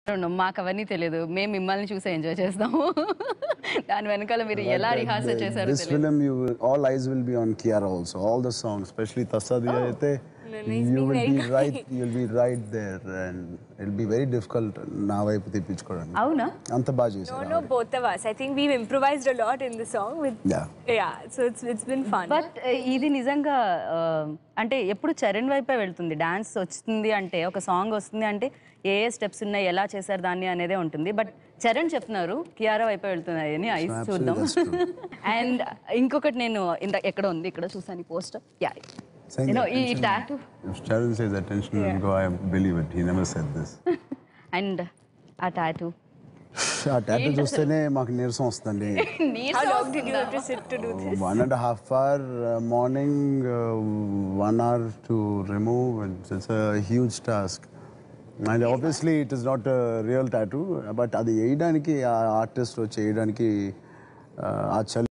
మాకు అవన్నీ తెలియదు మేము మిమ్మల్ని చూసి ఎంజాయ్ చేస్తాము దాని వెనకాల మీరు ఎలా రిహార్సల్ చేశారో This తెలియదు film, you will, all eyes will be on Kiara also. All the songs, especially Tasadiya Aite, he's you being will very be right. You'll be right there, and it'll be very difficult. నా వైపు తెప్పించుకోవడానికి అవునా అంత బాగా No, చేశారు no, both of us. I think we've improvised a lot in the song. With Yeah. yeah, so it's it's been fun. But ఇది నిజంగా ఆ, అంటే ఎప్పుడు చరణ్ వైపే వెళ్తుంది డాన్స్ వస్తుంది అంటే ఒక సాంగ్ వస్తుంది అంటే ఏ ఏ స్టెప్స్ ఉన్నాయి ఎలా చేశారు దాన్ని అనేదే ఉంటుంది బట్ చరణ్ చెప్తున్నారు కియారా వైపే వెళ్తున్నాయి అని ఐస్ చూద్దాం that's true. అండ్ ఇంకొకటి నేను ఇంత ఎక్కడ ఉంది ఇక్కడ చూసాను పోస్టర్ యా Saying యూనో ఈ attention. Tattoo If Sharon says attention will go, I believe it. He never said this. And ఆ టాటూ ఆ టాటూ చూస్తేనే మాకు నీరసం వస్తుందండి How long did you have to sit to do this? One and half hour morning one hour to remove it's huge task and obviously it is not real tattoo but అది వేయడానికి ఆ artist వచ్చి వేయడానికి ఆ చలి